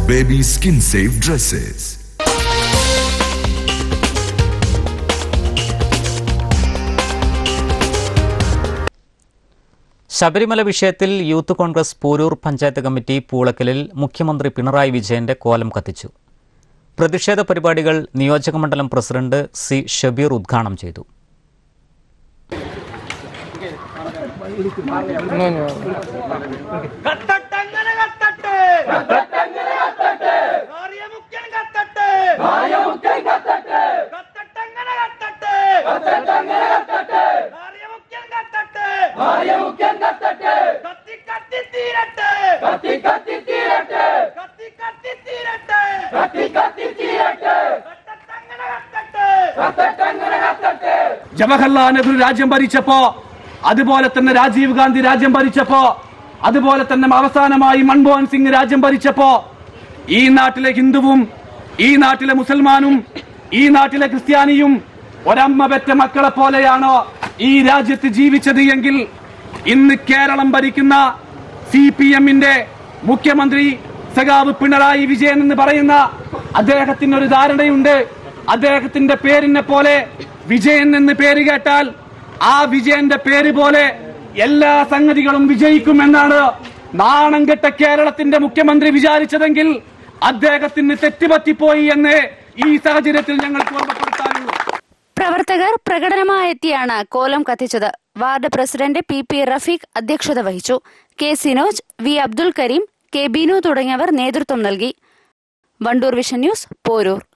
baby skin safe dresses. Sabarimala വിഷയത്തിൽ youth Congress Porur panchayat committee പൂളക്കലിൽ മുഖ്യമന്ത്രി പിണറായി വിജയന്റെ കോലം കത്തിച്ചു പ്രതിഷേധ പരിപാടികൾ നിയോജകമണ്ഡലം പ്രസിഡന്റ് സി ഷബീർ ഉദ്ഘാടനം ചെയ്തു കത്തട്ടങ്ങനെ കത്തട്ടെ ഭാര്യമുഖ്യൻ കത്തട്ടെ കത്തട്ടങ്ങനെ കത്തട്ടെ ഭാര്യമുഖ്യൻ കത്തട്ടെ കത്തി കത്തി തീരട്ടെ കത്തി കത്തി തീരട്ടെ കത്തട്ടങ്ങനെ കത്തട്ടെ ജവഹർലാൽ നെഹ്റു രാജ്യം ഭരിച്ചപ്പോ അതുപോലെ തന്നെ രാജീവ് ഗാന്ധി രാജ്യം ഭരിച്ചപ്പോ അതുപോലെ തന്നെ അവസാനമായി മൻമോഹൻ സിംഗ് രാജ്യം ഭരിച്ചപ്പോ ഈ നാട്ടിലെ ഹിന്ദുവും ഈ നാട്ടിലെ മുസൽമാനും ഈ നാട്ടിലെ ക്രിസ്ത്യാനിയും ഒരമ്മ പെറ്റ മക്കളെ പോലെയാണോ ഈ രാജ്യത്ത് ജീവിച്ചത് എങ്കിൽ ഇന്ന് കേരളം ഭരിക്കുന്ന സി പി എമ്മിന്റെ മുഖ്യമന്ത്രി സഖാവ് പിണറായി വിജയൻ എന്ന് പറയുന്ന അദ്ദേഹത്തിന് ഒരു ധാരണയുണ്ട് അദ്ദേഹത്തിന്റെ പേരിനെ പോലെ വിജയൻ എന്ന് പേര് കേട്ടാൽ ആ വിജയന്റെ പേര് പോലെ എല്ലാ സംഗതികളും വിജയിക്കുമെന്നാണ് നാണം കെട്ട കേരളത്തിന്റെ മുഖ്യമന്ത്രി വിചാരിച്ചതെങ്കിൽ അദ്ദേഹത്തിന് തെറ്റുപറ്റിപ്പോയി എന്ന് ഈ സാഹചര്യത്തിൽ ഞങ്ങൾക്ക് ഓർമ്മപ്പെടുത്താനുള്ളൂ പ്രവർത്തകർ പ്രകടനമായെത്തിയാണ് കോലം കത്തിച്ചത് ward president P P Rafeeq അധ്യക്ഷത വഹിച്ചു K Sinoj V Abdul Kareem K Beenu തുടങ്ങിയവർ നേതൃത്വം നൽകി വണ്ടൂർ വിഷൻ ന്യൂസ് പോരൂർ